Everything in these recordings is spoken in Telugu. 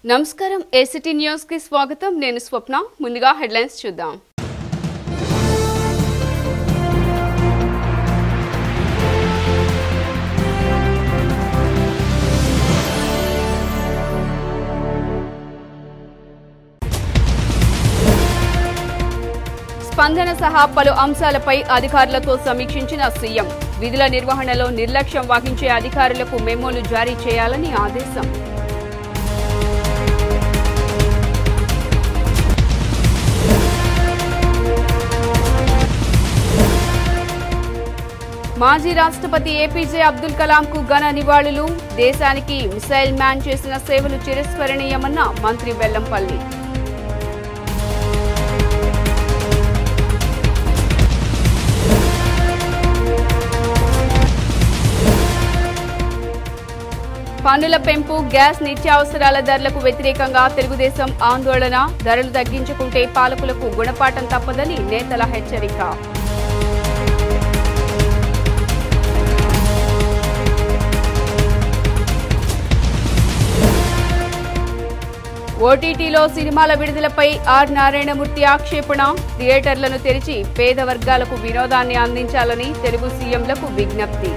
నమస్కారం ఏసిటీ న్యూస్ కి స్వాగతం నేను స్వప్న ముందుగా హెడ్లైన్స్ చూద్దాం స్పందన సహా పలు అంశాలపై అధికారులతో సమీక్షించిన సీఎం విధుల నిర్వహణలో నిర్లక్ష్యం వహించే అధికారులకు మెమోలు జారీ చేయాలని ఆదేశం మాజీ రాష్ట్రపతి ఏపీజే అబ్దుల్ కలాంకు ఘన నివాళులు దేశానికి మిసైల్ మ్యాన్ చేసిన సేవలు చిరస్మరణీయమన్న మంత్రి వెల్లంపల్లి పన్నుల పెంపు గ్యాస్ నిత్యావసరాల ధరలకు వ్యతిరేకంగా తెలుగుదేశం ఆందోళన ధరలు తగ్గించుకుంటే పాలకులకు గుణపాఠం తప్పదని నేతల హెచ్చరిక ఓటీటీలో సినిమాల విడుదలపై ఆర్ నారాయణమూర్తి ఆక్షేపణ థియేటర్లను తెరిచి పేద వర్గాలకు వినోదాన్ని అందించాలని తెలుగు సీఎంలకు విజ్ఞప్తి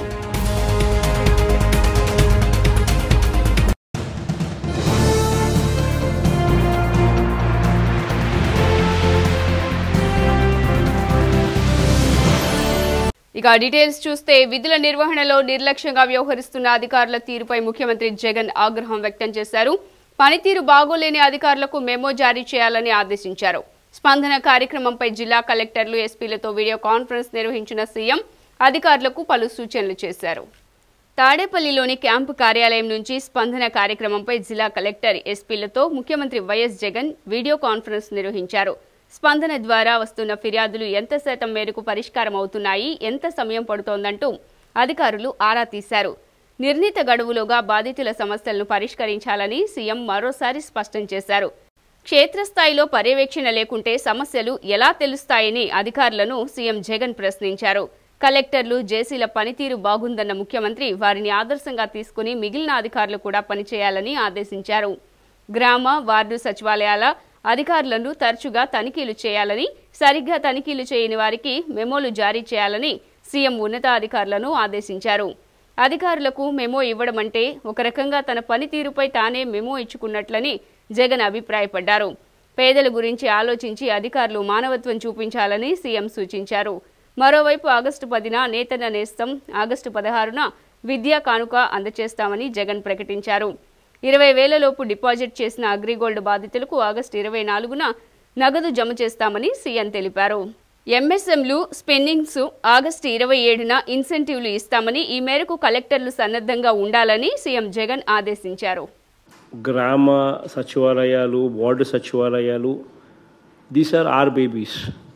ఇక డీటెయిల్స్ చూస్తే విధుల నిర్వహణలో నిర్లక్ష్యంగా వ్యవహరిస్తున్న అధికారుల తీరుపై ముఖ్యమంత్రి జగన్ ఆగ్రహం వ్యక్తం చేశారు పనితీరు బాగోలేని అధికారులకు మెమో జారీ చేయాలని ఆదేశించారు స్పందన కార్యక్రమంపై జిల్లా కలెక్టర్లు ఎస్పీలతో వీడియో కాన్ఫరెన్స్ నిర్వహించిన సీఎం అధికారులకు పలు సూచనలు చేశారు తాడేపల్లిలోని క్యాంపు కార్యాలయం నుంచి స్పందన కార్యక్రమంపై జిల్లా కలెక్టర్ ఎస్పీలతో ముఖ్యమంత్రి వైఎస్ జగన్ వీడియో కాన్ఫరెన్స్ నిర్వహించారు స్పందన ద్వారా వస్తున్న ఫిర్యాదులు ఎంత శాతం మేరకు పరిష్కారం అవుతున్నాయి ఎంత సమయం పడుతోందంటూ అధికారులు ఆరా తీశారు నిర్ణీత గడువులోగా బాధితుల సమస్యలను పరిష్కరించాలని సీఎం మరోసారి స్పష్టం చేశారు క్షేత్రస్థాయిలో పర్యవేక్షణ లేకుంటే సమస్యలు ఎలా తెలుస్తాయని అధికారులను సీఎం జగన్ ప్రశ్నించారు కలెక్టర్లు జేసీల పనితీరు బాగుందన్న ముఖ్యమంత్రి వారిని ఆదర్శంగా తీసుకుని మిగిలిన అధికారులు కూడా పనిచేయాలని ఆదేశించారు గ్రామ వార్డు సచివాలయాల అధికారులను తరచుగా తనిఖీలు చేయాలని సరిగ్గా తనిఖీలు చేయని వారికి మెమోలు జారీ చేయాలని సీఎం ఉన్నతాధికారులను ఆదేశించారు అధికారులకు మెమో ఇవ్వడం అంటే ఒక రకంగా తన పనితీరుపై తానే మెమో ఇచ్చుకున్నట్లని జగన్ అభిప్రాయపడ్డారు పేదల గురించి ఆలోచించి అధికారులు మానవత్వం చూపించాలని సీఎం సూచించారు మరోవైపు ఆగస్టు పదిన నేతన్న నేస్తం ఆగస్టు పదహారున విద్యా కానుక అందజేస్తామని జగన్ ప్రకటించారు ఇరవై వేలలోపు డిపాజిట్ చేసిన అగ్రిగోల్డ్ బాధితులకు ఆగస్టు ఇరవై నాలుగున నగదు జమ చేస్తామని సీఎం తెలిపారు ఎంఎస్ఎంలు స్పెన్నింగ్స్ ఆగస్టు ఇరవై ఏడున ఇన్సెంటివ్లు ఇస్తామని ఈ మేరకు కలెక్టర్లు సన్నద్ధంగా ఉండాలని సీఎం జగన్ ఆదేశించారు గ్రామ సచివాలయాలు వార్డు సచివాలయాలు దీస్ ఆర్ ఆర్ బేబీస్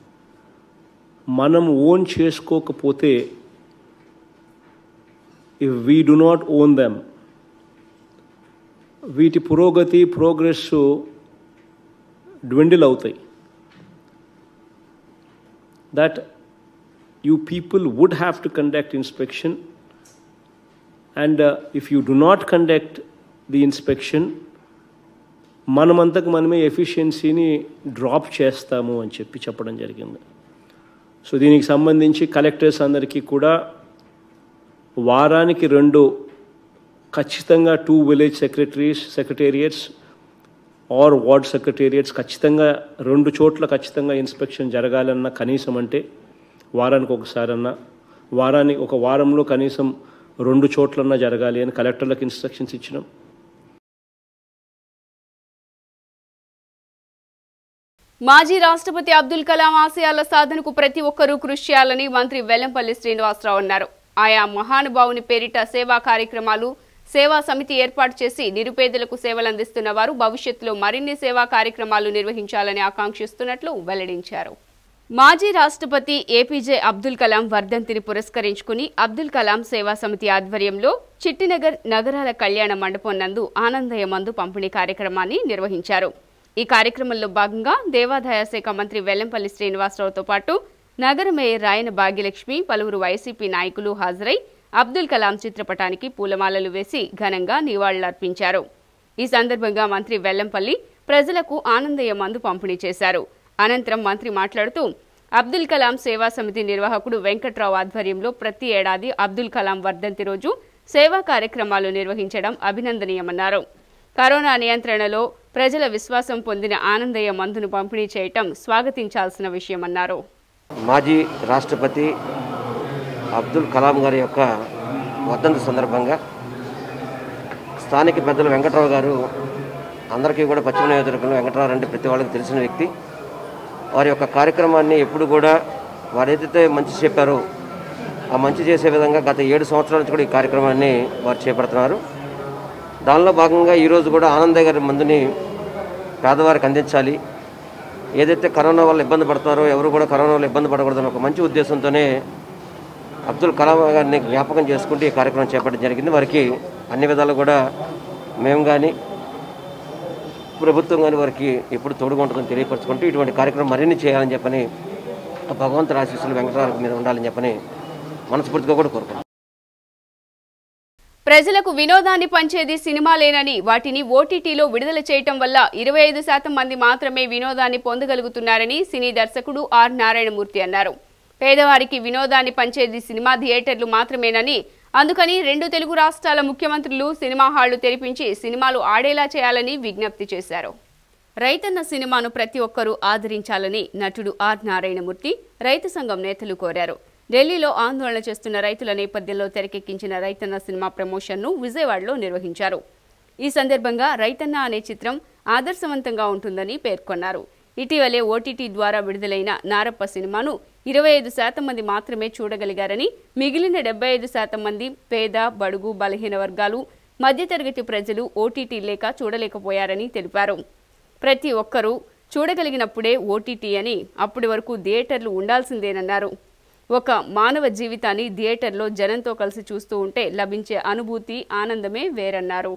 మనం ఓన్ చేసుకోకపోతే if we do not own them వీటి పురోగతి ప్రోగ్రెస్ డ్వెండిల్ అవుతాయి that you people would have to conduct inspection and if you do not conduct the inspection మనమంతకు మనమే ఎఫిషియన్సీని డ్రాప్ చేస్తాము అని చెప్పి చెప్పడం జరిగింది సో దీనికి సంబంధించి కలెక్టర్స్ అందరికీ కూడా వారానికి రెండు ఖచ్చితంగా two village secretaries secretariats or ward secretariats ఖచ్చితంగా రెండు చోట్ల ఖచ్చితంగా ఇన్స్పెక్షన్ జరగాలన్న కనీసం అంటే వారానికి ఒకసారన్నా వారానికి ఒక వారంలో కనీసం రెండు చోట్లన్నా జరగాలి అని కలెక్టర్లకు ఇన్స్ట్రక్షన్స్ ఇచ్చినాం మాజీ రాష్ట్రపతి అబ్దుల్ కలాం ఆశయాల సాధనకు ప్రతి ఒక్కరూ కృషి చేయాలని మంత్రి వెల్లంపల్లి శ్రీనివాసరావు అన్నారు ఆయా మహానుభావుని పేరిట సేవా కార్యక్రమాలు సేవా సమితి ఏర్పాటు చేసి నిరుపేదలకు సేవలందిస్తున్న వారు భవిష్యత్తులో మరిన్ని సేవా కార్యక్రమాలు నిర్వహించాలని ఆకాంక్షిస్తున్నట్లు వెల్లడించారు మాజీ రాష్ట్రపతి ఏపీజే అబ్దుల్ కలాం వర్ధంతిని పురస్కరించుకుని అబ్దుల్ కలాం సేవా సమితి ఆధ్వర్యంలో చిట్టినగర్ నగరాల కళ్యాణ మండపం నందు ఆనందయ మందు పంపిణీ కార్యక్రమాన్ని నిర్వహించారు ఈ కార్యక్రమంలో భాగంగా దేవాదాయ శాఖ మంత్రి వెల్లంపల్లి శ్రీనివాసరావుతో పాటు నగర మేయర్ రాయన భాగ్యలక్ష్మి పలువురు వైసీపీ నాయకులు హాజరై అబ్దుల్ కలాం చిత్రపటానికి పూలమాలలు వేసి ఘనంగా నివాళులర్పించారు ఈ సందర్భంగా మంత్రి వెల్లంపల్లి ప్రజలకు ఆనందయ్య మందు పంపిణీ చేశారు అనంతరం మంత్రి మాట్లాడుతూ అబ్దుల్ కలాం సేవా సమితి నిర్వాహకుడు వెంకట్రావు ఆధ్వర్యంలో ప్రతి ఏడాది అబ్దుల్ కలాం వర్ధంతి రోజు సేవా కార్యక్రమాలు నిర్వహించడం అభినందనీయమన్నారు కరోనా నియంత్రణలో ప్రజల విశ్వాసం పొందిన ఆనందయ్య మందును పంపిణీ చేయటం స్వాగతించాల్సిన విషయమన్నారు మాజీ రాష్ట్రపతి అబ్దుల్ కలాం గారి యొక్క వర్ధంతి సందర్భంగా స్థానిక పెద్దలు వెంకట్రావు గారు అందరికీ కూడా పశ్చిమ నియోజకవర్గంలో వెంకట్రావు అంటే ప్రతి వాళ్ళకి తెలిసిన వ్యక్తి వారి యొక్క కార్యక్రమాన్ని ఎప్పుడు కూడా వారు ఏదైతే మంచి చెప్పారో ఆ మంచి చేసే విధంగా గత ఏడు సంవత్సరాల నుంచి కూడా ఈ కార్యక్రమాన్ని వారు చేపడుతున్నారు దానిలో భాగంగా ఈరోజు కూడా ఆనందయ్య గారి మందుని పేదవారికి అందించాలి ఏదైతే కరోనా వల్ల ఇబ్బంది పడుతున్నారో ఎవరు కూడా కరోనా వల్ల ఇబ్బంది పడకూడదని ఒక మంచి ఉద్దేశంతోనే అబ్దుల్ కలాం గారిని జ్ఞాపకం చేసుకుంటూ ఈ కార్యక్రమం చేపట్టడం జరిగింది వారికి అన్ని విధాలు కూడా మేము కానీ ప్రభుత్వం కానీ వారికి ఎప్పుడు తోడుగా ఉంటుందని తెలియపరచుకుంటూ ఇటువంటి కార్యక్రమం మరిన్ని చేయాలని చెప్పని ఆ భగవంతుని ఆశీస్సులు వెంకటరావు మీద ఉండాలని చెప్పని మనస్ఫూర్తిగా కూడా కోరుకుంటున్నాం ప్రజలకు వినోదాన్ని పంచేది సినిమాలేనని వాటిని ఓటీటీలో విడుదల చేయటం వల్ల ఇరవై ఐదు శాతం మంది మాత్రమే వినోదాన్ని పొందగలుగుతున్నారని సినీ దర్శకుడు ఆర్ నారాయణమూర్తి అన్నారు పేదవారికి వినోదాన్ని పంచేది సినిమా థియేటర్లు మాత్రమేనని అందుకని రెండు తెలుగు రాష్ట్రాల ముఖ్యమంత్రులు సినిమా హాళ్లు తెరిపించి సినిమాలు ఆడేలా చేయాలని విజ్ఞప్తి చేశారు రైతన్న సినిమాను ప్రతి ఒక్కరూ ఆదరించాలని నటుడు ఆర్ నారాయణమూర్తి రైతు సంఘం నేతలు కోరారు ఢిల్లీలో ఆందోళన చేస్తున్న రైతుల నేపథ్యంలో తెరకెక్కించిన రైతన్న సినిమా ప్రమోషన్ను విజయవాడలో నిర్వహించారు ఈ సందర్భంగా రైతన్న అనే చిత్రం ఆదర్శవంతంగా ఉంటుందని పేర్కొన్నారు ఇటీవలే ఓటీటీ ద్వారా విడుదలైన నారప్ప సినిమాను ఇరవై ఐదు శాతం మంది మాత్రమే చూడగలిగారని మిగిలిన డెబ్బై ఐదు శాతం మంది పేద బడుగు బలహీన వర్గాలు మధ్యతరగతి ప్రజలు ఓటీటీ లేక చూడలేకపోయారని తెలిపారు ప్రతి ఒక్కరూ చూడగలిగినప్పుడే ఓటీటీ అని అప్పటి వరకు థియేటర్లు ఉండాల్సిందేనన్నారు ఒక మానవ జీవితాన్ని థియేటర్లో జనంతో కలిసి చూస్తూ ఉంటే లభించే అనుభూతి ఆనందమే వేరన్నారు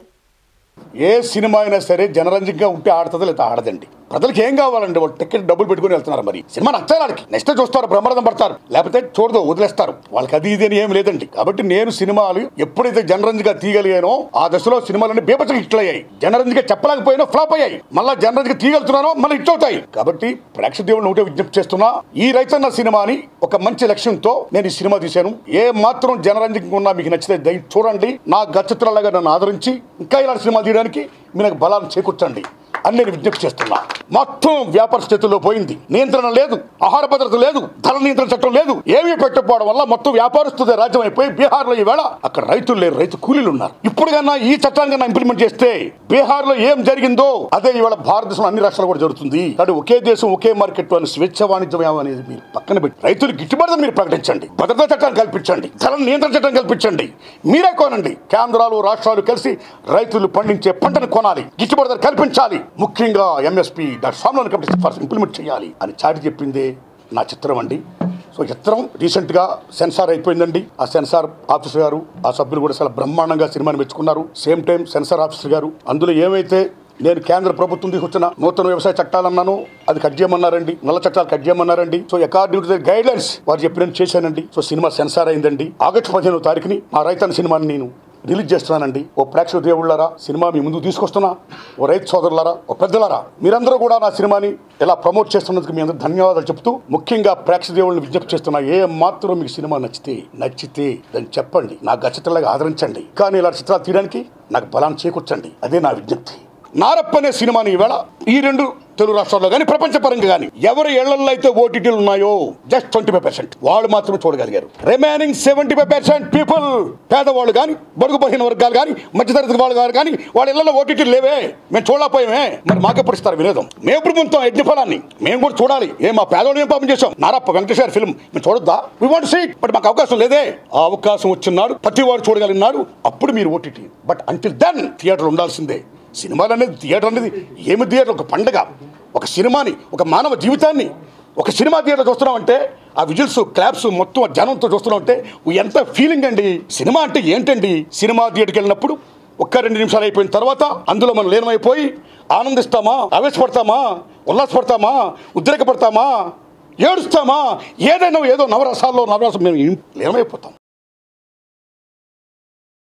ఏ సినిమా అయినా సరే జనరంజకంగా ఉంటే ఆడుతుంది లేదా ఆడదండి ప్రజలకు ఏం కావాలండి వాళ్ళు టికెట్ డబ్బులు పెట్టుకుని వెళ్తున్నారు మరి సినిమా నచ్చాలి వాళ్ళకి నెక్స్ట్ చూస్తారు బ్రహ్మానందం పడతారు లేకపోతే చూడదు వదిలేస్తారు వాళ్ళకి అది ఇది అని ఏం లేదండి కాబట్టి నేను సినిమాలు ఎప్పుడైతే జనరంజగా తీయగలిగానో ఆ దశలో సినిమాలన్నీ బీభత్సంగా హిట్లు అయ్యాయి జనరంజగా చెప్పలేకపోయినా ఫ్లాప్ అయ్యాయి మళ్ళీ జనరంజగా తీయగలుగుతున్నానో మళ్ళీ హిట్ అవుతాయి కాబట్టి ప్రేక్షక దేవుళ్ళు ఒకటే విజ్ఞప్తి చేస్తున్నా ఈ రైతన్న సినిమాని ఒక మంచి లక్ష్యంతో నేను ఈ సినిమా తీశాను ఏ మాత్రం జనరంజకంగా ఉన్నా మీకు నచ్చితే దయ చూడండి నా గచ్చత్రాలుగా నన్ను ఆదరించి ఇంకా ఇలాంటి సినిమా తీయడానికి మీరు నాకు బలాన్ని చేకూర్చండి అని నేను విజ్ఞప్తి చేస్తున్నా మొత్తం వ్యాపార స్థితిలో పోయింది నియంత్రణ లేదు ఆహార భద్రత లేదు ధర నియంత్రణ చట్టం లేదు ఏమీ పెట్టకపోవడం వల్ల మొత్తం వ్యాపారస్తుదే రాజ్యం అయిపోయి బీహార్లో ఈవేళ అక్కడ రైతులు లేరు రైతు కూలీలు ఉన్నారు ఇప్పుడు కన్నా ఈ చట్టాన్ని కన్నా ఇంప్లిమెంట్ చేస్తే బీహార్ లో ఏం జరిగిందో అదే ఇవాళ భారతదేశం అన్ని రాష్ట్రాలు కూడా జరుగుతుంది కాబట్టి ఒకే దేశం ఒకే మార్కెట్ అని స్వేచ్ఛ వాణిజ్యం అనేది మీరు పక్కన పెట్టి రైతులు గిట్టుబాటు ధర మీరు ప్రకటించండి భద్రతా చట్టాన్ని కల్పించండి ధర నియంత్రణ చట్టం కల్పించండి మీరే కొనండి కేంద్రాలు రాష్ట్రాలు కలిసి రైతులు పండించే పంటను కొనాలి గిట్టుబాటు ధర కల్పించాలి ముఖ్యంగా MSP dot formula committee first implement చేయాలి అని చాటి చెప్పిందే నా చిత్రం అండి సో చిత్రం రీసెంట్గా సెన్సార్ అయిపోయిందండి ఆ సెన్సార్ ఆఫీసర్ గారు ఆ సభ్యులు కూడా చాలా బ్రహ్మాండంగా సినిమాని మెచ్చుకున్నారు సేమ్ టైం సెన్సార్ ఆఫీసర్ గారు అందులో ఏమైతే నేను కేంద్ర ప్రభుత్వం తీసుకొచ్చిన నూతన వ్యవసాయ చట్టాలన్నాను అది కట్ చేయమన్నారండి నల్ల చట్టాలు కట్ చేయమన్నారండి so according to guidelines వారు చెప్పినట్టు చేశానండి సో సినిమా సెన్సార్ అయిందండి ఆగస్టు పదిహేనో తారీఖుని మా రైతన్న సినిమాని నేను రిలీజ్ చేస్తున్నానండి ఓ ప్రేక్షక దేవుళ్ళారా సినిమా మీ ముందుకు తీసుకొస్తున్నా ఓ రైతు సోదరులారా ఓ పెద్దలారా మీరందరూ కూడా నా సినిమాని ఇలా ప్రమోట్ చేస్తున్నందుకు మీ అందరూ ధన్యవాదాలు చెప్తూ ముఖ్యంగా ప్రేక్షక దేవుళ్ళని విజ్ఞప్తి చేస్తున్నా ఏ మాత్రం మీకు సినిమా నచ్చితే నచ్చితే దాన్ని చెప్పండి నా గచ్చతలాగా ఆదరించండి కానీ ఇలా చిత్రాలు తీయడానికి నాకు బలాన్ని చేకూర్చండి అదే నా విజ్ఞప్తి నారప్ప అనే సినిమాని ఈవేళ ఈ రెండు తెలుగు రాష్ట్రాల్లో కానీ ప్రపంచపరంగా కానీ ఎవరి ఇళ్లలో అయితే ఓటీటీలు ఉన్నాయో జస్ట్ ట్వంటీ ఫైవ్ పర్సెంట్ వాళ్ళు మాత్రమే చూడగలిగారు remaining seventy five percent people పేదవాళ్ళు కానీ బడుగు బలహీన వర్గాలు కానీ మధ్యతరగతి వాళ్ళు గారు కానీ వాళ్ళ ఇళ్లలో ఓటీటీలు లేవే మేము చూడలేకపోయామే మరి మాకెప్పుడు ఇస్తారు వినోదం మేము ఇప్పుడు పొందుతాం యజ్ఞ ఫలాన్ని మేము కూడా చూడాలి ఏ మా పేదవాళ్ళు ఏం పాపం చేసాం నారప్ప వెంకటేశ్వర గారి ఫిల్మ్ మేము చూడొద్దా వి వాంట్ సీ బట్ మాకు అవకాశం లేదే ఆ అవకాశం వచ్చినాడు ప్రతి వాడు చూడగలిగినాడు అప్పుడు మీరు OTT but until then theatre ఉండాల్సిందే సినిమాలు అనేది థియేటర్ అనేది ఏమి థియేటర్ ఒక పండగ ఒక సినిమాని ఒక మానవ జీవితాన్ని ఒక సినిమా థియేటర్ చూస్తున్నామంటే ఆ విజిల్స్ క్లాప్స్ మొత్తం ఆ జనంతో చూస్తున్నామంటే ఎంత ఫీలింగ్ అండి సినిమా అంటే ఏంటండి సినిమా థియేటర్కి వెళ్ళినప్పుడు ఒక్క రెండు నిమిషాలు అయిపోయిన తర్వాత అందులో మనం లీనమైపోయి ఆనందిస్తామా ఆవేశపడతామా ఉల్లాసపడతామా ఉద్రేకపడతామా ఏడుస్తామా ఏదైనా ఏదో నవరసాల్లో నవరసం మేము లీనమైపోతాం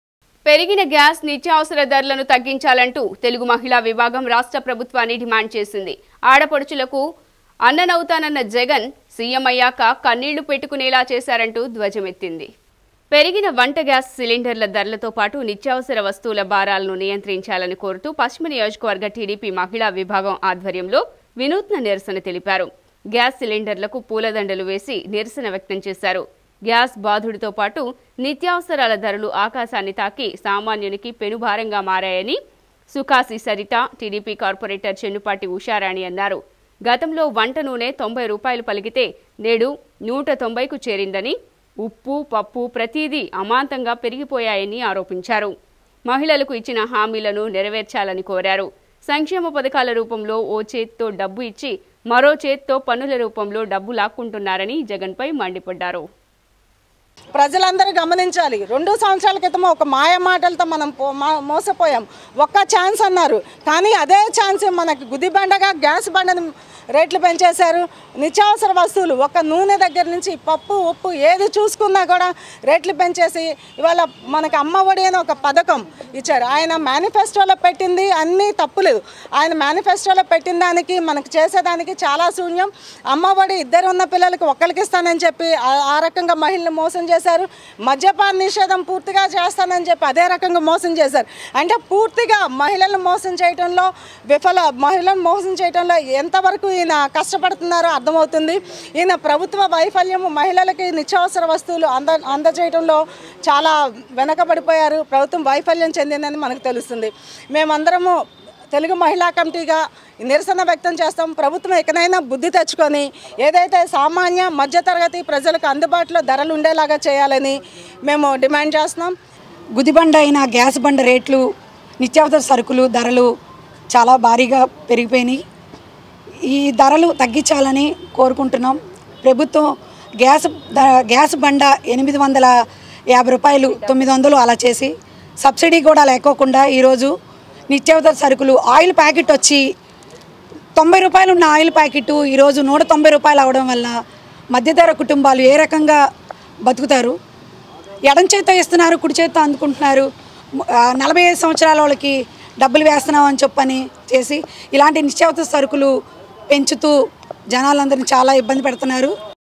పెరిగిన గ్యాస్ నిత్యావసర ధరలను తగ్గించాలంటూ తెలుగు మహిళా విభాగం రాష్ట్ర ప్రభుత్వాన్ని డిమాండ్ చేసింది ఆడపడుచులకు అన్ననవుతానన్న జగన్ సీఎం అయ్యాక కన్నీళ్లు పెట్టుకునేలా చేశారంటూ ధ్వజమెత్తింది పెరిగిన వంట గ్యాస్ సిలిండర్ల ధరలతో పాటు నిత్యావసర వస్తువుల భారాలను నియంత్రించాలని కోరుతూ పశ్చిమ నియోజకవర్గ టీడీపీ మహిళా విభాగం ఆధ్వర్యంలో వినూత్న నిరసన తెలిపారు గ్యాస్ సిలిండర్లకు పూలదండలు వేసి నిరసన వ్యక్తం చేశారు గ్యాస్ బాధుడితో పాటు నిత్యావసరాల ధరలు ఆకాశాన్ని తాకి సామాన్యునికి పెనుభారంగా మారాయని సుఖాసి సరిత టీడీపీ కార్పొరేటర్ చెన్నుపాటి ఉషారాణి అన్నారు గతంలో వంట నూనె తొంభై రూపాయలు పలికితే నేడు నూట తొంభైకు చేరిందని ఉప్పు పప్పు ప్రతిదీ అమాంతంగా పెరిగిపోయాయని ఆరోపించారు మహిళలకు ఇచ్చిన హామీలను నెరవేర్చాలని కోరారు సంక్షేమ పథకాల రూపంలో ఓ చేత్తో డబ్బు ఇచ్చి మరో చేత్తో పన్నుల రూపంలో డబ్బు లాక్కుంటున్నారని జగన్పై మండిపడ్డారు ప్రజలందరూ గమనించాలి రెండు సంవత్సరాల క్రితం ఒక మాయ మాటలతో మనం పో- మా- మోసపోయాం ఒక్క ఛాన్స్ అన్నారు కానీ అదే ఛాన్స్ మనకి గుదిబండగా గ్యాస్ బండను రేట్లు పెంచేశారు నిత్యావసర వస్తువులు ఒక నూనె దగ్గర నుంచి పప్పు ఉప్పు ఏది చూసుకున్నా కూడా రేట్లు పెంచేసి ఇవాళ మనకి అమ్మఒడి అని ఒక పథకం ఇచ్చారు ఆయన మేనిఫెస్టోలో పెట్టింది అన్నీ తప్పులేదు ఆయన మేనిఫెస్టోలో పెట్టిన దానికి మనకు చేసేదానికి చాలా శూన్యం అమ్మఒడి ఇద్దరు ఉన్న పిల్లలకి ఒక్కరికి ఇస్తానని చెప్పి ఆ- ఆ రకంగా మహిళలు మోసం చేశారు మద్యపాన నిషేధం పూర్తిగా చేస్తానని చెప్పి అదే రకంగా మోసం చేశారు అంటే పూర్తిగా మహిళలను మోసం చేయడంలో విఫల మహిళలను మోసం చేయడంలో ఎంతవరకు ఈయన కష్టపడుతున్నారో అర్థమవుతుంది ఈయన ప్రభుత్వ వైఫల్యము మహిళలకి నిత్యావసర వస్తువులు అంద అందజేయడంలో చాలా వెనకబడిపోయారు ప్రభుత్వం వైఫల్యం చెందిందని మనకు తెలుస్తుంది మేమందరము తెలుగు మహిళా కమిటీగా నిరసన వ్యక్తం చేస్తాం ప్రభుత్వం ఎక్కడైనా బుద్ధి తెచ్చుకొని ఏదైతే సామాన్య మధ్యతరగతి ప్రజలకు అందుబాటులో ధరలు ఉండేలాగా చేయాలని మేము డిమాండ్ చేస్తున్నాం గుదిబండ అయిన గ్యాస్ బండ రేట్లు నిత్యావసర సరుకులు ధరలు చాలా భారీగా పెరిగిపోయినాయి ఈ ధరలు తగ్గించాలని కోరుకుంటున్నాం ప్రభుత్వం గ్యాస్ ద- గ్యాస్ బండ ఎనిమిది వందల యాభై రూపాయలు తొమ్మిది వందలు అలా చేసి సబ్సిడీ కూడా లేకోకుండా ఈరోజు నిత్యావసర సరుకులు ఆయిల్ ప్యాకెట్ వచ్చి తొంభై రూపాయలు ఉన్న ఆయిల్ ప్యాకెట్ ఈరోజు నూట తొంభై రూపాయలు అవడం వల్ల మధ్యధర కుటుంబాలు ఏ రకంగా బతుకుతారు ఎడం చేత్తో ఇస్తున్నారు కుడి చేత్తో అందుకుంటున్నారు ఆ, నలభై ఐదు సంవత్సరాల వాళ్ళకి డబ్బులు వేస్తున్నాం అని చెప్పని చేసి ఇలాంటి నిత్యావసర సరుకులు పెంచుతూ జనాలందరినీ చాలా ఇబ్బంది పెడుతున్నారు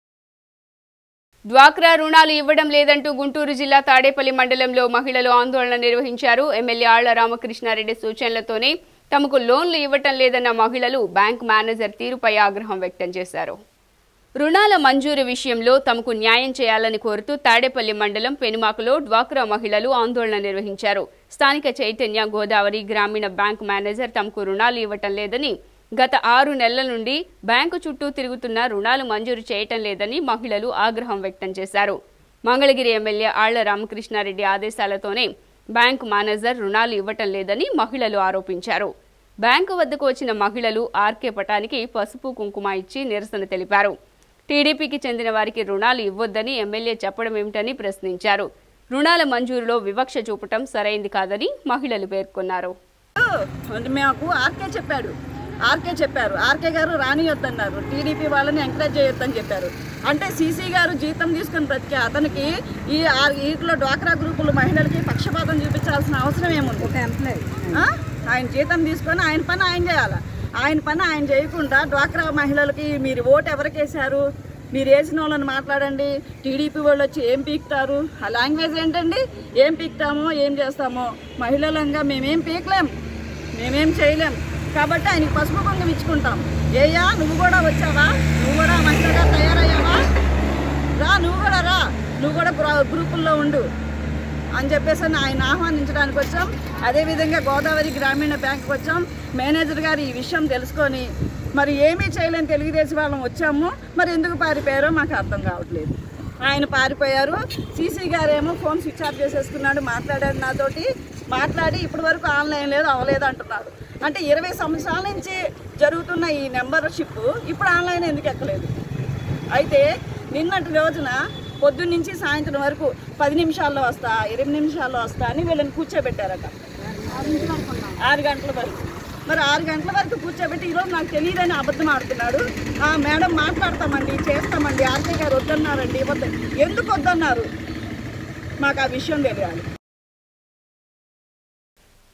డ్వాక్రా రుణాలు ఇవ్వడం లేదంటూ గుంటూరు జిల్లా తాడేపల్లి మండలంలో మహిళలు ఆందోళన నిర్వహించారు ఎమ్మెల్యే ఆళ్ల రామకృష్ణారెడ్డి సూచనలతోనే తమకు లోన్లు ఇవ్వటం లేదన్న మహిళలు బ్యాంక్ మేనేజర్ తీరుపై ఆగ్రహం వ్యక్తం చేశారు రుణాల మంజూరు విషయంలో తమకు న్యాయం చేయాలని కోరుతూ తాడేపల్లి మండలం పెనుమాకులో డ్వాక్రా మహిళలు ఆందోళన నిర్వహించారు స్థానిక చైతన్య గోదావరి గ్రామీణ బ్యాంక్ మేనేజర్ తమకు రుణాలు ఇవ్వటం లేదని గత ఆరు నెలల నుండి బ్యాంకు చుట్టూ తిరుగుతున్న రుణాలు మంజూరు చేయటం లేదని మహిళలు ఆగ్రహం వ్యక్తం చేశారు మంగళగిరి ఎమ్మెల్యే ఆళ్ల రామకృష్ణారెడ్డి ఆదేశాలతోనే బ్యాంకు మేనేజర్ రుణాలు ఇవ్వటం లేదని మహిళలు ఆరోపించారు బ్యాంకు వద్దకు వచ్చిన మహిళలు ఆర్కే పటానికి పసుపు కుంకుమ ఇచ్చి నిరసన తెలిపారు టీడీపీకి చెందిన వారికి రుణాలు ఇవ్వొద్దని ఎమ్మెల్యే చెప్పడం ఏమిటని ప్రశ్నించారు రుణాల మంజూరులో వివక్ష చూపటం సరైంది కాదని మహిళలు పేర్కొన్నారు అంటే మాకు ఆర్కే చెప్పాడు ఆర్కే చెప్పారు ఆర్కే గారు రానియొద్దన్నారు టీడీపీ వాళ్ళని ఎంకరేజ్ చేయొద్దని చెప్పారు అంటే సీసీ గారు జీతం తీసుకుని బ్రతికే అతనికి ఈ ఆ- వీటిలో డ్వాక్రా గ్రూపుల మహిళలకి పక్షపాతం చూపించాల్సిన అవసరం ఏముంది ఆ? ఆయన జీతం తీసుకొని ఆయన పని ఆయన చేయాలి ఆయన పని ఆయన చేయకుండా డ్వాక్రా మహిళలకి మీరు ఓటు ఎవరికి వేశారు మీరు వేసిన వాళ్ళని మాట్లాడండి టీడీపీ వాళ్ళు వచ్చి ఏం పీకుతారు ఆ లాంగ్వేజ్ ఏంటండి ఏం పీకుతామో ఏం చేస్తామో మహిళలంగా మేమేం పీకలేం మేమేం చేయలేం కాబట్టి ఆయనకి పసుపు కుంకుమ ఇచ్చుకుంటాం ఏయ్యా నువ్వు కూడా వచ్చావా నువ్వు కూడా మహిళగా తయారయ్యావా రా నువ్వు కూడా రా నువ్వు కూడా గ్రూ- గ్రూపుల్లో ఉండు అని చెప్పేసి అని ఆయన ఆహ్వానించడానికి వచ్చాం అదేవిధంగా గోదావరి గ్రామీణ బ్యాంకుకి వచ్చాం మేనేజర్ గారు ఈ విషయం తెలుసుకొని మరి ఏమీ చేయలేని తెలుగుదేశం వాళ్ళం వచ్చాము మరి ఎందుకు పారిపోయారో మాకు అర్థం కావట్లేదు ఆయన పారిపోయారు సీసీ గారేమో ఫోన్ స్విచ్ ఆఫ్ చేసేసుకున్నాడు మాట్లాడాడు నాతోటి మాట్లాడి ఇప్పటి వరకు ఆన్లైన్ లేదు అవ్వలేదు అంటున్నాడు అంటే ఇరవై సంవత్సరాల నుంచి జరుగుతున్న ఈ మెంబర్షిప్ ఇప్పుడు ఆన్లైన్ ఎందుకు ఎక్కలేదు అయితే నిన్నటి రోజున పొద్దున్న నుంచి సాయంత్రం వరకు పది నిమిషాల్లో వస్తా ఇరవై నిమిషాల్లో వస్తా అని వీళ్ళని కూర్చోబెట్టారట ఆరు గంటల వరకు మరి ఆరు గంటల వరకు కూర్చోబెట్టి ఈరోజు నాకు తెలియదని అబద్ధం ఆడుతున్నాడు ఆ మేడం మాట్లాడతామండి చేస్తామండి ఆర్కే గారు వద్దన్నారండి వద్ద ఎందుకు వద్దన్నారు మాకు ఆ విషయం తెలియాలి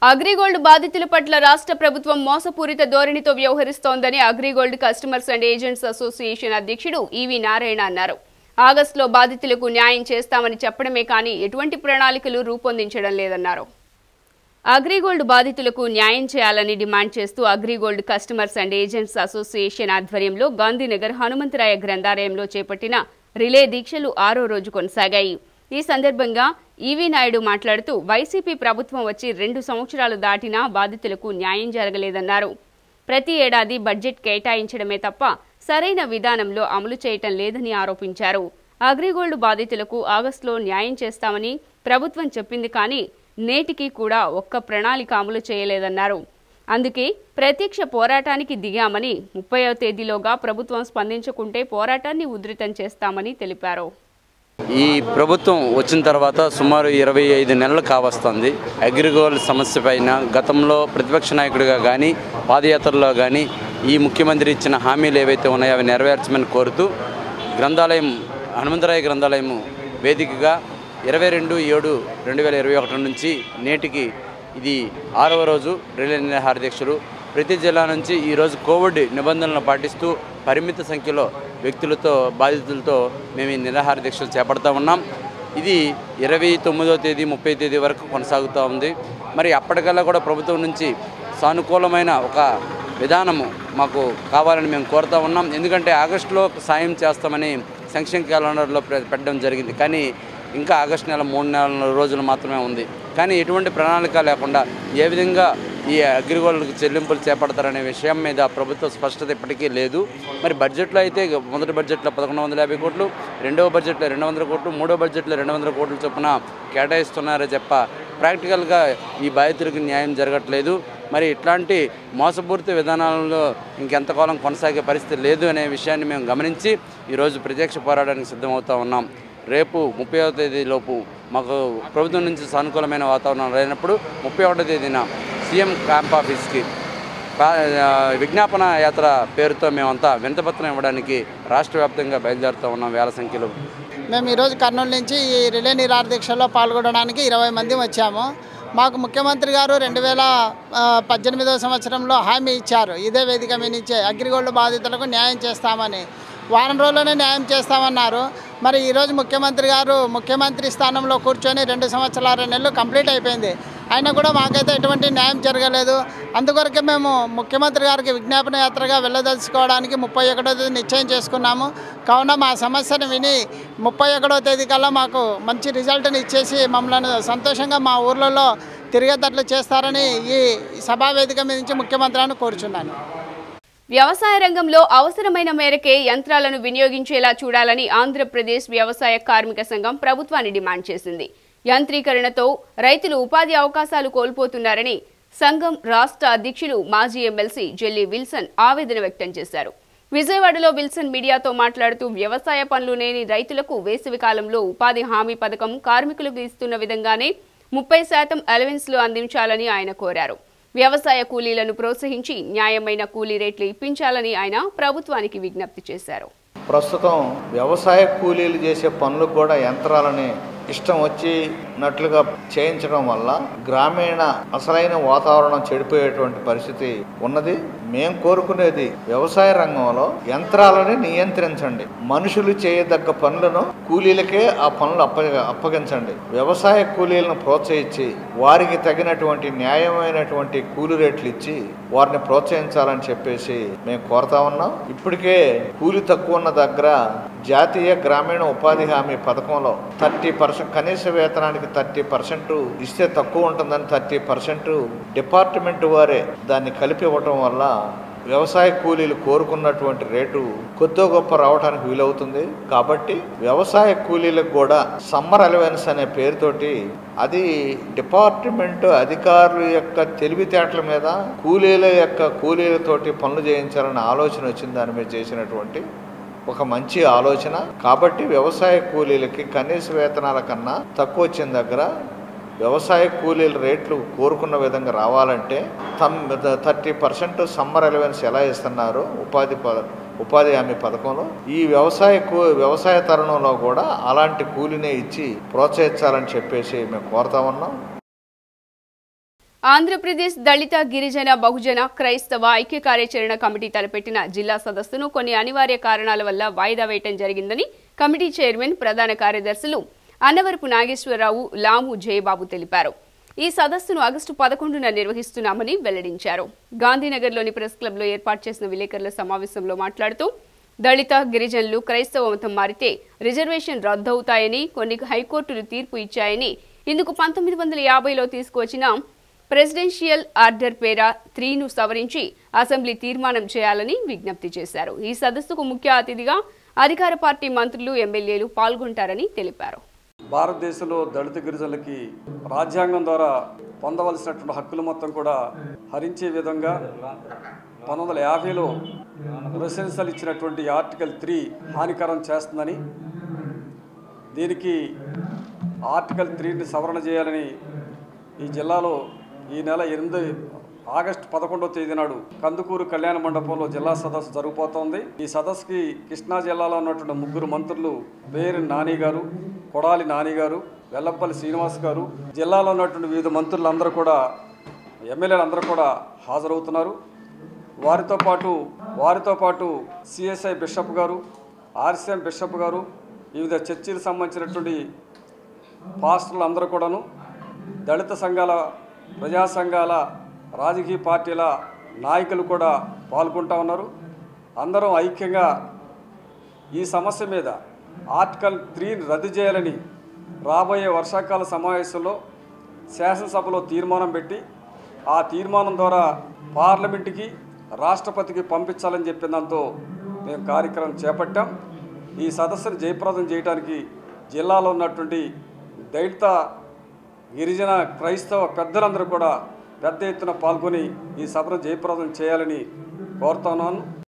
అగ్రిగోల్డ్ బాధితుల పట్ల రాష్ట్ర ప్రభుత్వం మోసపూరిత ధోరణితో వ్యవహరిస్తోందని Agrigold customers and agents association అధ్యక్షుడు ఈవి నారాయణ అన్నారు ఆగస్టులో బాధితులకు న్యాయం చేస్తామని చెప్పడమే కానీ ఎటువంటి ప్రణాళికలు రూపొందించడం లేదన్నారు అగ్రిగోల్డ్ బాధితులకు న్యాయం చేయాలని డిమాండ్ చేస్తూ Agrigold customers and agents association ఆధ్వర్యంలో గాంధీనగర్ హనుమంతరాయ గ్రంథాలయంలో చేపట్టిన రిలే దీక్షలు ఆరో రోజు కొనసాగాయి ఈ సందర్భంగా ఈవీ నాయుడు మాట్లాడుతూ వైసీపీ ప్రభుత్వం వచ్చి రెండు సంవత్సరాలు దాటినా బాధితులకు న్యాయం జరగలేదన్నారు ప్రతి ఏడాది బడ్జెట్ కేటాయించడమే తప్ప సరైన విధానంలో అమలు చేయటం లేదని ఆరోపించారు అగ్రిగోల్డ్ బాధితులకు ఆగస్టులో న్యాయం చేస్తామని ప్రభుత్వం చెప్పింది కానీ నేటికి కూడా ఒక్క ప్రణాళిక అమలు చేయలేదన్నారు అందుకే ప్రత్యక్ష పోరాటానికి దిగామని ముప్పైవ తేదీలోగా ప్రభుత్వం స్పందించకుంటే పోరాటాన్ని ఉధృతం చేస్తామని తెలిపారు ఈ ప్రభుత్వం వచ్చిన తర్వాత సుమారు ఇరవై ఐదు నెలలు కావస్తుంది అగ్రిగోల్డ్ సమస్య పైన గతంలో ప్రతిపక్ష నాయకుడిగా కానీ పాదయాత్రలో కానీ ఈ ముఖ్యమంత్రి ఇచ్చిన హామీలు ఏవైతే ఉన్నాయో అవి నెరవేర్చమని కోరుతూ గ్రంథాలయం హనుమంతరాయ గ్రంథాలయం వేదికగా ఇరవై రెండు ఏడు రెండు వేల ఇరవై ఒకటి నుంచి నేటికి ఇది ఆరవ రోజు రిలే నిరాహార దీక్షలు ప్రతి జిల్లా నుంచి ఈరోజు కోవిడ్ నిబంధనలను పాటిస్తూ పరిమిత సంఖ్యలో వ్యక్తులతో బాధితులతో మేము ఈ నిరాహార దీక్షలు చేపడతా ఉన్నాం ఇది ఇరవై తొమ్మిదో తేదీ ముప్పై తేదీ వరకు కొనసాగుతూ ఉంది మరి అప్పటికల్లా కూడా ప్రభుత్వం నుంచి సానుకూలమైన ఒక విధానము మాకు కావాలని మేము కోరుతా ఉన్నాం ఎందుకంటే ఆగస్టులో సాయం చేస్తామని సంక్షేమ క్యాలెండర్లో పె- పెట్టడం జరిగింది కానీ ఇంకా ఆగస్టు నెల మూడు నెలల రోజులు మాత్రమే ఉంది కానీ ఎటువంటి ప్రణాళిక లేకుండా ఏ విధంగా ఈ అగ్రిగోల్డ్కి చెల్లింపులు చేపడతారనే విషయం మీద ప్రభుత్వ స్పష్టత ఇప్పటికీ లేదు మరి బడ్జెట్లో అయితే ఇక మొదటి బడ్జెట్లో పదకొండు వందల యాభై కోట్లు రెండవ బడ్జెట్లో రెండు వందల కోట్లు మూడో బడ్జెట్లో రెండు వందల కోట్ల చొప్పున కేటాయిస్తున్నారే చెప్ప ప్రాక్టికల్గా ఈ బాధితులకు న్యాయం జరగట్లేదు మరి ఇట్లాంటి మోసపూరిత విధానాలలో ఇంకెంతకాలం కొనసాగే పరిస్థితి లేదు అనే విషయాన్ని మేము గమనించి ఈరోజు ప్రత్యక్ష పోరాటానికి సిద్ధమవుతా ఉన్నాం రేపు ముప్పైవ తేదీలోపు మాకు ప్రభుత్వం నుంచి సానుకూలమైన వాతావరణం లేనప్పుడు ముప్పై ఒకటో తేదీన సీఎం క్యాంప్ ఆఫీస్కి పా- ఆ, విజ్ఞాపన యాత్ర పేరుతో మేమంతా వింతపత్రం ఇవ్వడానికి రాష్ట్ర వ్యాప్తంగా బయలుదేరుతూ ఉన్నాం వేల సంఖ్యలో మేము ఈరోజు కర్నూలు నుంచి ఈ రిలే నిరాహార దీక్షలో పాల్గొనడానికి ఇరవై మంది వచ్చాము మాకు ముఖ్యమంత్రి గారు రెండు వేల ఆ, పద్దెనిమిదవ సంవత్సరంలో హామీ ఇచ్చారు ఇదే వేదిక మీద నుంచే అగ్రిగోల్డ్ బాధితులకు న్యాయం చేస్తామని వారం రోజుల్లోనే న్యాయం చేస్తామన్నారు మరి ఈరోజు ముఖ్యమంత్రి గారు ముఖ్యమంత్రి స్థానంలో కూర్చొని రెండు సంవత్సరాల నెలలు కంప్లీట్ అయిపోయింది అయినా కూడా మాకైతే ఎటువంటి న్యాయం జరగలేదు అందుకొరకే మేము ముఖ్యమంత్రి గారికి విజ్ఞాపన యాత్రగా వెళ్ళదలుచుకోవడానికి ముప్పై ఒకటో తేదీ నిశ్చయం చేసుకున్నాము కావున మా సమస్యను విని ముప్పై ఒకటో తేదీ కల్లా మాకు మంచి రిజల్ట్ని ఇచ్చేసి మమ్మల్ని సంతోషంగా మా ఊర్లలో తిరిగేటట్లు చేస్తారని ఈ సభా వేదిక మీద నుంచి ముఖ్యమంత్రిని కోరుచున్నాను వ్యవసాయ రంగంలో అవసరమైన మేరకే యంత్రాలను వినియోగించేలా చూడాలని ఆంధ్రప్రదేశ్ వ్యవసాయ కార్మిక సంఘం ప్రభుత్వాన్ని డిమాండ్ చేసింది యంత్రీకరణతో రైతులు ఉపాధి అవకాశాలు కోల్పోతున్నారని సంఘం రాష్ట్ర అధ్యక్షులు మాజీ ఎమ్మెల్సీ జెల్లీ విల్సన్ ఆవేదన వ్యక్తం చేశారు విజయవాడలో విల్సన్ మీడియాతో మాట్లాడుతూ వ్యవసాయ పనులు లేని రైతులకు వేసవి కాలంలో ఉపాధి హామీ పథకం కార్మికులకు ఇస్తున్న విధంగానే ముప్పై శాతం అలవెన్స్లు అందించాలని ఆయన కోరారు వ్యవసాయ కూలీలను ప్రోత్సహించి న్యాయమైన కూలీ రేట్లు ఇప్పించాలని ఆయన ప్రభుత్వానికి విజ్ఞప్తి చేశారు ప్రస్తుతం వ్యవసాయ కూలీలు చేసే పనులకు కూడా యంత్రాలని ఇష్టం వచ్చినట్లుగా చేయించడం వల్ల గ్రామీణ అసలైన వాతావరణం చెడిపోయేటువంటి పరిస్థితి ఉన్నది మేం కోరుకునేది వ్యవసాయ రంగంలో యంత్రాలని నియంత్రించండి మనుషులు చేయదగ్గ పనులను కూలీలకే ఆ పనులు అప్ప అప్పగించండి వ్యవసాయ కూలీలను ప్రోత్సహించి వారికి తగినటువంటి న్యాయమైనటువంటి కూలి రేట్లు ఇచ్చి వారిని ప్రోత్సహించాలని చెప్పేసి మేము కోరుతా ఉన్నాం ఇప్పటికే కూలి తక్కువ ఉన్న దగ్గర జాతీయ గ్రామీణ ఉపాధి హామీ పథకంలో థర్టీ పర్సెంట్ కనీస వేతనానికి థర్టీ పర్సెంట్ ఇస్తే తక్కువ ఉంటుందని థర్టీ పర్సెంట్ డిపార్ట్మెంట్ వారే దాన్ని కలిపి ఇవ్వటం వల్ల వ్యవసాయ కూలీలు కోరుకున్నటువంటి రేటు కొద్దో గొప్ప రావడానికి వీలవుతుంది కాబట్టి వ్యవసాయ కూలీలకు కూడా సమ్మర్ అలవెన్స్ అనే పేరుతోటి అది డిపార్ట్మెంట్ అధికారుల యొక్క తెలివితేటల మీద కూలీల యొక్క కూలీలతోటి పనులు చేయించాలన్న ఆలోచన వచ్చింది దాని మీద చేసినటువంటి ఒక మంచి ఆలోచన కాబట్టి వ్యవసాయ కూలీలకి కనీస వేతనాల కన్నా తక్కువ వచ్చిన దగ్గర వ్యవసాయ కూలీల రేట్లు కోరుకున్న విధంగా రావాలంటే తమ్ థర్టీ పర్సెంట్ సమ్మర్ అలవెన్స్ ఎలా ఇస్తున్నారో ఉపాధి ప ఉపాధి హామీ పథకంలో ఈ వ్యవసాయ కూ వ్యవసాయ తరుణంలో కూడా అలాంటి కూలీనే ఇచ్చి ప్రోత్సహించాలని చెప్పేసి మేము కోరుతా ఉన్నాం ఆంధ్రప్రదేశ్ దళిత గిరిజన బహుజన క్రైస్తవ ఐక్య కార్యాచరణ కమిటీ తలపెట్టిన జిల్లా సదస్సును కొన్ని అనివార్య కారణాల వల్ల వాయిదా వేయటం జరిగిందని కమిటీ చైర్మన్ ప్రధాన కార్యదర్శులు అన్నవరపు నాగేశ్వరరావు లాము జయబాబు తెలిపారు ఈ సదస్సును ఆగస్టు పదకొండున నిర్వహిస్తున్నామని వెల్లడించారు గాంధీనగర్లోని ప్రెస్ క్లబ్లో ఏర్పాటు చేసిన విలేకరుల సమావేశంలో మాట్లాడుతూ దళిత గిరిజనులు క్రైస్తవ మతం మారితే రిజర్వేషన్ రద్దవుతాయని కొన్ని హైకోర్టులు తీర్పు ఇచ్చాయని ఇందుకు పంతొమ్మిది వందల యాభైలో తీసుకువచ్చిన ప్రెసిడెన్షియల్ ఆర్డర్ పేర త్రీను సవరించి అసెంబ్లీ తీర్మానం చేయాలని విజ్ఞప్తి చేశారు ఈ సదస్సుకు ముఖ్య అతిథిగా అధికార పార్టీ మంత్రులు ఎమ్మెల్యేలు పాల్గొంటారని తెలిపారు భారతదేశంలో దళిత గిరిజనులకి రాజ్యాంగం ద్వారా పొందవలసినటువంటి హక్కులు మొత్తం కూడా హరించే విధంగా పంతొమ్మిది వందల యాభైలో రెసిడెన్షియల్ ఇచ్చినటువంటి ఆర్టికల్ త్రీ హానికరం చేస్తుందని దీనికి ఆర్టికల్ త్రీని సవరణ చేయాలని ఈ జిల్లాలో ఈ నెల ఎనిమిది ఆగస్టు పదకొండవ తేదీ నాడు కందుకూరు కళ్యాణ మండపంలో జిల్లా సదస్సు జరుగుతోంది ఈ సదస్సుకి కృష్ణా జిల్లాలో ఉన్నటువంటి ముగ్గురు మంత్రులు పేరు నాని గారు కొడాలి నాని గారు వెల్లంపల్లి శ్రీనివాస్ గారు జిల్లాలో ఉన్నటువంటి వివిధ మంత్రులందరూ కూడా ఎమ్మెల్యేలు అందరూ కూడా హాజరవుతున్నారు వారితో పాటు వారితో పాటు సిఎస్ఐ బిషప్ గారు ఆర్సీఎం బిషప్ గారు వివిధ చర్చిలకు సంబంధించినటువంటి పాస్టర్లు అందరూ కూడాను దళిత సంఘాల ప్రజా సంఘాల రాజకీయ పార్టీల నాయకులు కూడా పాల్గొంటా ఉన్నారు అందరం ఐక్యంగా ఈ సమస్య మీద ఆర్టికల్ త్రీని రద్దు చేయాలని రాబోయే వర్షాకాల సమావేశంలో శాసనసభలో తీర్మానం పెట్టి ఆ తీర్మానం ద్వారా పార్లమెంటుకి రాష్ట్రపతికి పంపించాలని చెప్పిన దాంతో మేము కార్యక్రమం చేపట్టాం ఈ సదస్సును జయప్రదం చేయడానికి జిల్లాలో ఉన్నటువంటి దళిత గిరిజన క్రైస్తవ పెద్దలందరూ కూడా పెద్ద ఎత్తున పాల్గొని ఈ సభను జయప్రదం చేయాలని కోరుతున్నాను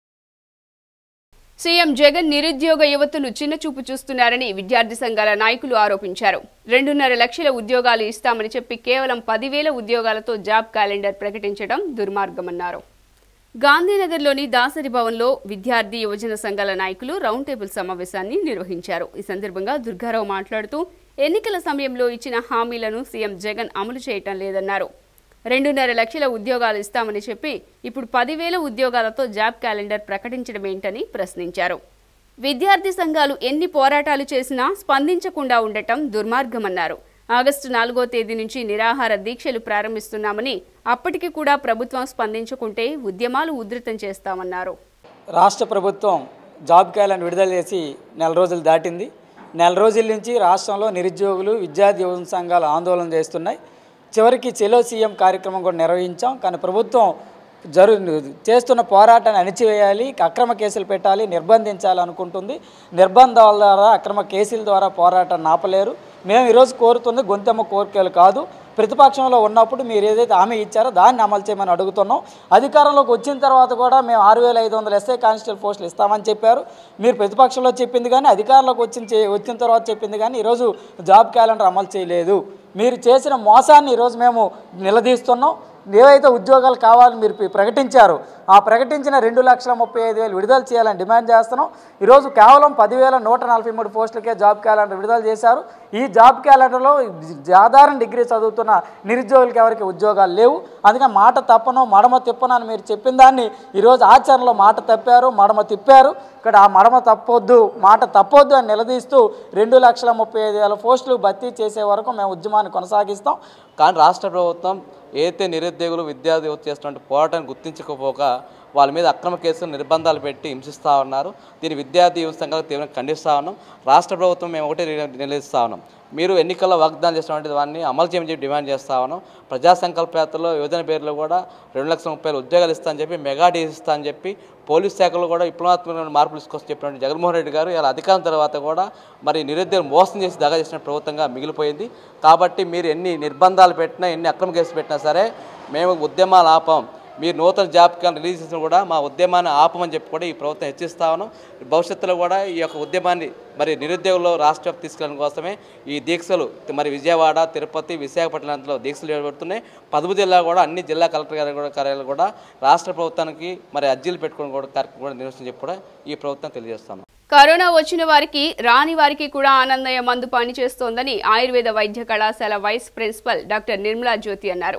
సీఎం జగన్ నిరుద్యోగ యువతను చిన్నచూపు చూస్తున్నారని విద్యార్థి సంఘాల నాయకులు ఆరోపించారు రెండున్నర లక్షల ఉద్యోగాలు ఇస్తామని చెప్పి కేవలం పదివేల ఉద్యోగాలతో జాబ్ క్యాలెండర్ ప్రకటించడం దుర్మార్గమన్నారు గాంధీనగర్లోని దాసరి భవన్లో విద్యార్థి యువజన సంఘాల నాయకులు రౌండ్ టేబుల్ సమావేశాన్ని నిర్వహించారు ఈ సందర్భంగా దుర్గారావు మాట్లాడుతూ ఎన్నికల సమయంలో ఇచ్చిన హామీలను సీఎం జగన్ అమలు చేయటం లేదన్నారు రెండున్నర లక్షల ఉద్యోగాలు ఇస్తామని చెప్పి ఇప్పుడు పదివేల ఉద్యోగాలతో జాబ్ క్యాలెండర్ ప్రకటించడం ఏంటని ప్రశ్నించారు విద్యార్థి సంఘాలు ఎన్ని పోరాటాలు చేసినా స్పందించకుండా ఉండటం దుర్మార్గమన్నారు ఆగస్టు నాలుగో తేదీ నుంచి నిరాహార దీక్షలు ప్రారంభిస్తున్నామని అప్పటికి కూడా ప్రభుత్వం స్పందించకుంటే ఉద్యమాలు ఉధృతం చేస్తామన్నారు రాష్ట్ర ప్రభుత్వం జాబ్ క్యాలెండర్ విడుదల చేసి నెల రోజులు దాటింది నెల రోజుల నుంచి రాష్ట్రంలో నిరుద్యోగులు విద్యార్థి యువజన సంఘాలు ఆందోళన చేస్తున్నాయి చివరికి చెలో సీఎం కార్యక్రమం కూడా నిర్వహించాం కానీ ప్రభుత్వం జరు చేస్తున్న పోరాటాన్ని అణిచివేయాలి అక్రమ కేసులు పెట్టాలి నిర్బంధించాలి అనుకుంటుంది నిర్బంధాల ద్వారా అక్రమ కేసుల ద్వారా పోరాటాన్ని ఆపలేరు మేము ఈరోజు కోరుతుంది గొంతెమ్మ కోరికలు కాదు ప్రతిపక్షంలో ఉన్నప్పుడు మీరు ఏదైతే హామీ ఇచ్చారో దాన్ని అమలు చేయమని అడుగుతున్నాం అధికారంలోకి వచ్చిన తర్వాత కూడా మేము ఆరు వేల ఐదు వందల ఎస్ఐ కానిస్టేబుల్ పోస్టులు ఇస్తామని చెప్పారు మీరు ప్రతిపక్షంలో చెప్పింది కానీ అధికారంలోకి వచ్చిన చే- వచ్చిన తర్వాత చెప్పింది కానీ ఈరోజు జాబ్ క్యాలెండర్ అమలు చేయలేదు మీరు చేసిన మోసాన్ని ఈరోజు మేము నిలదీస్తున్నాం ఏవైతే ఉద్యోగాలు కావాలని మీరు ప్ర- ప్రకటించారో ఆ ప్రకటించిన రెండు లక్షల ముప్పై ఐదు వేలు విడుదల చేయాలని డిమాండ్ చేస్తున్నాం ఈరోజు కేవలం పదివేల నూట నలభై మూడు పోస్టులకే జాబ్ క్యాలెండర్ విడుదల చేశారు ఈ జాబ్ క్యాలెండర్లో సాధారణ డిగ్రీ చదువుతున్న నిరుద్యోగులకి ఎవరికి ఉద్యోగాలు లేవు అందుకని మాట తప్పను మడమ తిప్పను అని మీరు చెప్పిన దాన్ని ఈరోజు ఆచరణలో మాట తప్పారు మడమ తిప్పారు ఇక్కడ ఆ మడమ తప్పొద్దు మాట తప్పొద్దు అని నిలదీస్తూ రెండు లక్షల ముప్పై ఐదు వేల పోస్టులు భర్తీ చేసే వరకు మేము ఉద్యమాన్ని కొనసాగిస్తాం కానీ రాష్ట్ర ప్రభుత్వం ఏదైతే నిరుద్యోగులు విద్యార్థి యువత చేస్తున్న పోరాటాన్ని గుర్తించకపోక వాళ్ళ మీద అక్రమ కేసులు నిర్బంధాలు పెట్టి హింసిస్తూ ఉన్నారు దీని విద్యార్థి యువత సంఘాలు తీవ్రంగా ఖండిస్తూ ఉన్నాం రాష్ట్ర ప్రభుత్వం మేము ఒకటే నిల- నిలదీస్తూ ఉన్నాం మీరు ఎన్నికల్లో వాగ్దానం చేసినటువంటి దాన్ని అమలు చేయమని చెప్పి డిమాండ్ చేస్తూ ఉన్నాం ప్రజా సంకల్ప యాత్రలో యువజన పేరులో కూడా రెండు లక్షల ముప్పై వేల ఉద్యోగాలు ఇస్తా అని చెప్పి మెగా డీస్ ఇస్తా అని చెప్పి పోలీస్ శాఖలో కూడా విప్లవాత్మకమైన మార్పులు తీసుకొచ్చి చెప్పినటువంటి జగన్మోహన్ రెడ్డి గారు ఇలా అధికారం తర్వాత కూడా మరి నిరుద్యోగం మోసం చేసి దగా చేసిన ప్రభుత్వంగా మిగిలిపోయింది కాబట్టి మీరు ఎన్ని నిర్బంధాలు పెట్టినా ఎన్ని అక్రమ కేసులు పెట్టినా సరే మేము ఉద్యమాలు ఆపం మీరు నూతన జాబ్ కార్డు రిలీజ్ చేసిన కూడా మా ఉద్యమాన్ని ఆపమని చెప్పి కూడా ఈ ప్రభుత్వం హెచ్చిస్తా ఉన్నాం భవిష్యత్తులో కూడా ఈ యొక్క ఉద్యమాన్ని మరి నిరుద్యోగుల్లో రాష్ట్ర వ్యాప్తి తీసుకెళ్ళడం కోసమే ఈ దీక్షలు మరి విజయవాడ తిరుపతి విశాఖపట్నంలో దీక్షలు చేపడుతున్నాయి పదవి జిల్లా కూడా అన్ని జిల్లా కలెక్టర్ గారి కూడా కార్యాలయాలు కూడా రాష్ట్ర ప్రభుత్వానికి మరి అర్జీలు పెట్టుకోవడం కూడా కార్యక్రమం కూడా నిర్వహించని చెప్పి కూడా ఈ ప్రభుత్వం తెలియజేస్తాను కరోనా వచ్చిన వారికి రాని వారికి కూడా ఆనందయ్య మందు పనిచేస్తోందని ఆయుర్వేద వైద్య కళాశాల vice principal doctor Nirmala Jyothi అన్నారు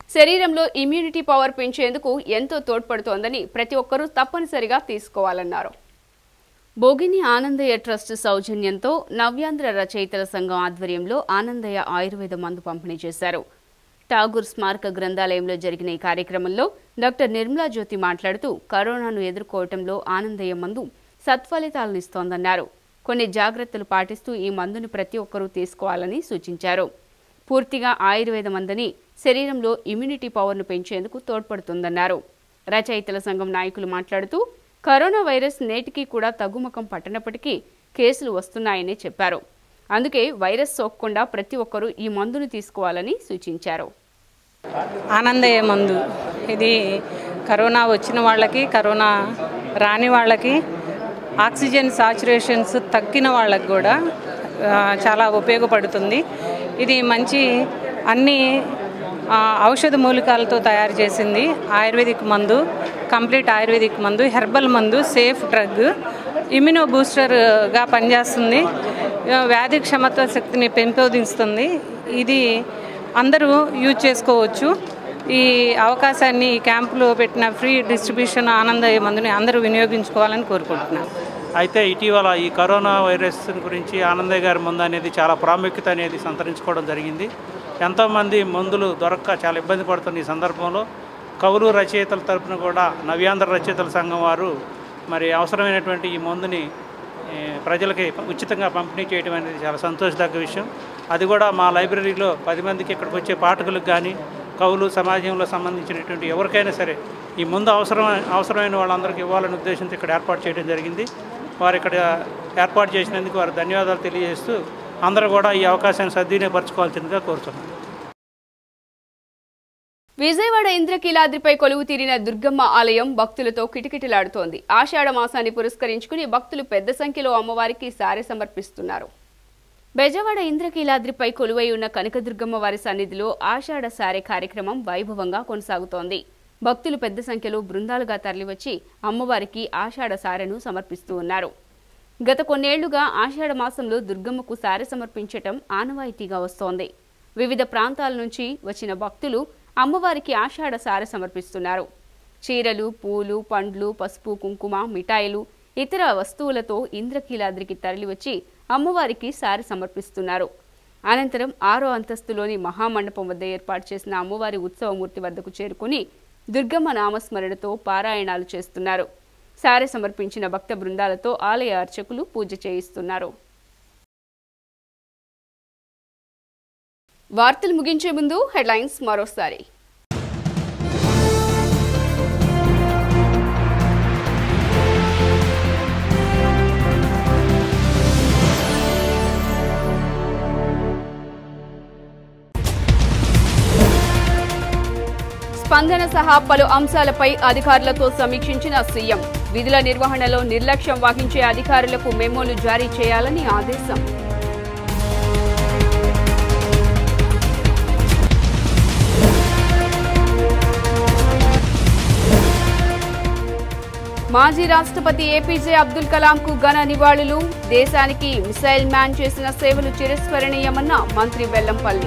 శరీరంలో ఇమ్యూనిటీ పవర్ పెంచేందుకు ఎంతో తోడ్పడుతోందని ప్రతి ఒక్కరూ తప్పనిసరిగా తీసుకోవాలన్నారు భోగిని ఆనందయ్య ట్రస్ట్ సౌజన్యంతో నవ్యాంధ్ర రచయితల సంఘం ఆధ్వర్యంలో ఆనందయ్య ఆయుర్వేద మందు పంపిణీ చేశారు ఠాగూర్ స్మారక గ్రంథాలయంలో జరిగిన ఈ కార్యక్రమంలో డాక్టర్ నిర్మలా జ్యోతి మాట్లాడుతూ కరోనాను ఎదుర్కోవటంలో ఆనందయ్య మందు సత్ఫలితాలను ఇస్తోందన్నారు కొన్ని జాగ్రత్తలు పాటిస్తూ ఈ మందుని ప్రతి ఒక్కరూ తీసుకోవాలని సూచించారు పూర్తిగా ఆయుర్వేద మందని శరీరంలో ఇమ్యూనిటీ పవర్ను పెంచేందుకు తోడ్పడుతుందన్నారు రచయితల సంఘం నాయకులు మాట్లాడుతూ కరోనా వైరస్ నేటికి కూడా తగ్గుముఖం పట్టనప్పటికీ కేసులు వస్తున్నాయని చెప్పారు అందుకే వైరస్ సోకకుండా ప్రతి ఒక్కరూ ఈ మందును తీసుకోవాలని సూచించారు ఆనందయ్య మందు ఇది కరోనా వచ్చిన వాళ్ళకి కరోనా రాని వాళ్ళకి ఆక్సిజన్ సాచురేషన్స్ తగ్గిన వాళ్ళకి కూడా ఆ, చాలా ఉపయోగపడుతుంది ఇది మంచి అన్ని ఆ, ఔషధ మూలికాలతో తయారు చేసింది ఆయుర్వేదిక్ మందు కంప్లీట్ ఆయుర్వేదిక్ మందు హెర్బల్ మందు సేఫ్ డ్రగ్ ఇమ్యూనో బూస్టర్గా పనిచేస్తుంది ఆ, వ్యాధి క్షమత శక్తిని పెంపొందిస్తుంది ఇది అందరూ యూజ్ చేసుకోవచ్చు ఈ అవకాశాన్ని ఈ క్యాంపులో పెట్టిన ఫ్రీ డిస్ట్రిబ్యూషన్ ఆనందయ్య మందుని అందరూ వినియోగించుకోవాలని కోరుకుంటున్నాను అయితే ఇటీవల ఈ కరోనా వైరస్ గురించి ఆనందయ్య గారి మందు అనేది చాలా ప్రాముఖ్యత అనేది సంతరించుకోవడం జరిగింది ఎంతోమంది మందులు దొరక్క చాలా ఇబ్బంది పడుతున్న ఈ సందర్భంలో కవులు రచయితల తరపున కూడా నవ్యాంధ్ర రచయితల సంఘం వారు మరి అవసరమైనటువంటి ఈ మందుని ఏ, ప్రజలకి ఉచితంగా పంపిణీ చేయడం అనేది చాలా సంతోషదగ్గ విషయం అది కూడా మా లైబ్రరీలో పది మందికి ఇక్కడికి వచ్చే పాఠకులకు కానీ కవులు సమాజంలో సంబంధించినటువంటి ఎవరికైనా సరే ఈ ముందు అవసరం అవసరమైన వాళ్ళందరికీ ఇవ్వాలనే ఉద్దేశంతో ఇక్కడ ఏర్పాటు చేయడం జరిగింది వారు ఇక్కడ ఏర్పాటు చేసినందుకు వారు ధన్యవాదాలు తెలియజేస్తూ అందరూ కూడా ఈ అవకాశాన్ని సద్వినియోగపరచుకోవాల్సిందిగా కోరుతున్నాను విజయవాడ ఇంద్రకీలాద్రిపై కొలువు తీరిన దుర్గమ్మ ఆలయం భక్తులతో కిటకిటలాడుతోంది ఆషాఢ మాసాన్ని పురస్కరించుకుని భక్తులు పెద్ద సంఖ్యలో అమ్మవారికి సారె సమర్పిస్తున్నారు బెజవాడ ఇంద్రకీలాద్రిపై కొలువై ఉన్న కనకదుర్గమ్మ వారి సన్నిధిలో ఆషాఢ సారె కార్యక్రమం వైభవంగా కొనసాగుతోంది భక్తులు పెద్ద సంఖ్యలో బృందాలుగా తరలివచ్చి అమ్మవారికి ఆషాఢ సారెను సమర్పిస్తూ ఉన్నారు గత కొన్నేళ్లుగా ఆషాఢ మాసంలో దుర్గమ్మకు సారె సమర్పించటం ఆనవాయితీగా వస్తోంది వివిధ ప్రాంతాల నుంచి వచ్చిన భక్తులు అమ్మవారికి ఆషాఢ సారె సమర్పిస్తున్నారు చీరలు పూలు పండ్లు పసుపు కుంకుమ మిఠాయిలు ఇతర వస్తువులతో ఇంద్రకీలాద్రికి తరలివచ్చి అమ్మవారికి సారె సమర్పిస్తున్నారు అనంతరం ఆరో అంతస్తులోని మహామండపం వద్ద ఏర్పాటు చేసిన అమ్మవారి ఉత్సవమూర్తి వద్దకు చేరుకుని దుర్గమ్మ నామస్మరణతో పారాయణాలు చేస్తున్నారు సారె సమర్పించిన భక్త బృందాలతో ఆలయ అర్చకులు పూజ చేయిస్తున్నారు వార్తలు ముగించే ముందు హెడ్లైన్స్ మరోసారి స్పందన సహా పలు అంశాలపై అధికారులతో సమీక్షించిన సీఎం విధుల నిర్వహణలో నిర్లక్ష్యం వహించే అధికారులకు మెమోలు జారీ చేయాలని ఆదేశం మాజీ రాష్ట్రపతి ఏపీజే అబ్దుల్ కలాంకు ఘన నివాళులు దేశానికి మిసైల్ మ్యాన్ చేసిన సేవలు చిరస్మరణీయమన్న మంత్రి వెల్లంపల్లి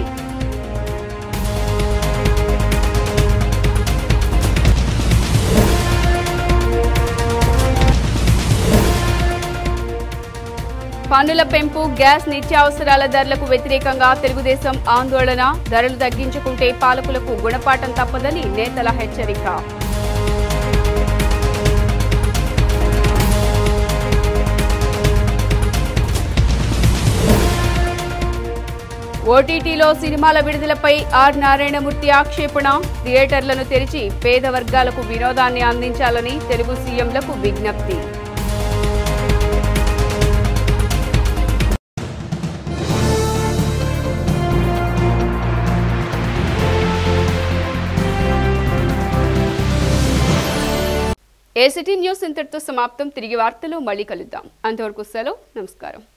పన్నుల పెంపు గ్యాస్ నిత్యావసరాల ధరలకు వ్యతిరేకంగా తెలుగుదేశం ఆందోళన ధరలు తగ్గించుకుంటే పాలకులకు గుణపాఠం తప్పదని నేతల హెచ్చరిక ఓటీటీలో సినిమాల విడుదలపై ఆర్ నారాయణమూర్తి ఆక్షేపణ థియేటర్లను తెరిచి పేద వర్గాలకు వినోదాన్ని అందించాలని తెలుగు సీఎంలకు విజ్ఞప్తి ఏసిటీ న్యూస్ ఇంతటితో సమాప్తం తిరిగి వార్తలు మళ్ళీ కలుద్దాం అంతవరకు సెలవు నమస్కారం